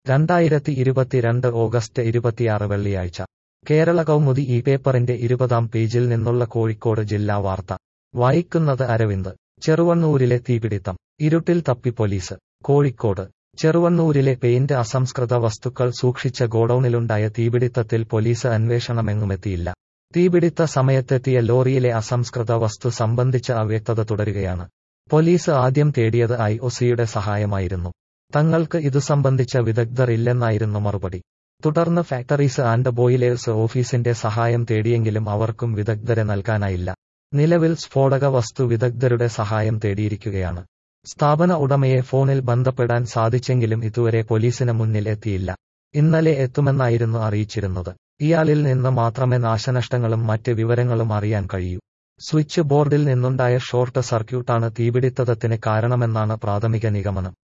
രണ്ടായിരത്തി ഇരുപത്തിരണ്ട് ഓഗസ്റ്റ് ഇരുപത്തിയാറ് വെള്ളിയാഴ്ച കേരള കൗമുദി ഈ പേപ്പറിന്റെ ഇരുപതാം പേജിൽ നിന്നുള്ള കോഴിക്കോട് ജില്ലാ വാർത്ത വായിക്കുന്നത് അരവിന്ദ് ചെറുവണ്ണൂരിലെ തീപിടിത്തം ഇരുട്ടിൽ തപ്പി പോലീസ് കോഴിക്കോട് ചെറുവണ്ണൂരിലെ പെയിന്റ് അസംസ്കൃത വസ്തുക്കൾ സൂക്ഷിച്ച ഗോഡൌണിലുണ്ടായ തീപിടിത്തത്തിൽ പോലീസ് അന്വേഷണമെങ്ങുമെത്തിയില്ല തീപിടിത്ത സമയത്തെത്തിയ ലോറിയിലെ അസംസ്കൃത വസ്തു സംബന്ധിച്ച അവ്യക്തത തുടരുകയാണ് പോലീസ് ആദ്യം തേടിയത് ഐ ഒസിയുടെ സഹായമായിരുന്നു തങ്ങൾക്ക് ഇതു സംബന്ധിച്ച വിദഗ്ധർ ഇല്ലെന്നായിരുന്നു മറുപടി തുടർന്ന് ഫാക്ടറീസ് ആൻഡ് ബോയിലേഴ്സ് ഓഫീസിന്റെ സഹായം തേടിയെങ്കിലും അവർക്കും വിദഗ്ധരെ നൽകാനായില്ല നിലവിൽ സ്ഫോടക വസ്തു വിദഗ്ധരുടെ സഹായം തേടിയിരിക്കുകയാണ് സ്ഥാപന ഉടമയെ ഫോണിൽ ബന്ധപ്പെടാൻ സാധിച്ചെങ്കിലും ഇതുവരെ പോലീസിന് മുന്നിൽ എത്തിയില്ല ഇന്നലെ എത്തുമെന്നായിരുന്നു അറിയിച്ചിരുന്നത് ഇയാളിൽ നിന്ന് മാത്രമേ നാശനഷ്ടങ്ങളും മറ്റ് വിവരങ്ങളും അറിയാൻ കഴിയൂ സ്വിച്ച് ബോർഡിൽ നിന്നുണ്ടായ ഷോർട്ട് സർക്യൂട്ടാണ് തീപിടിത്തത്തിന് കാരണമെന്നാണ് പ്രാഥമിക നിഗമനം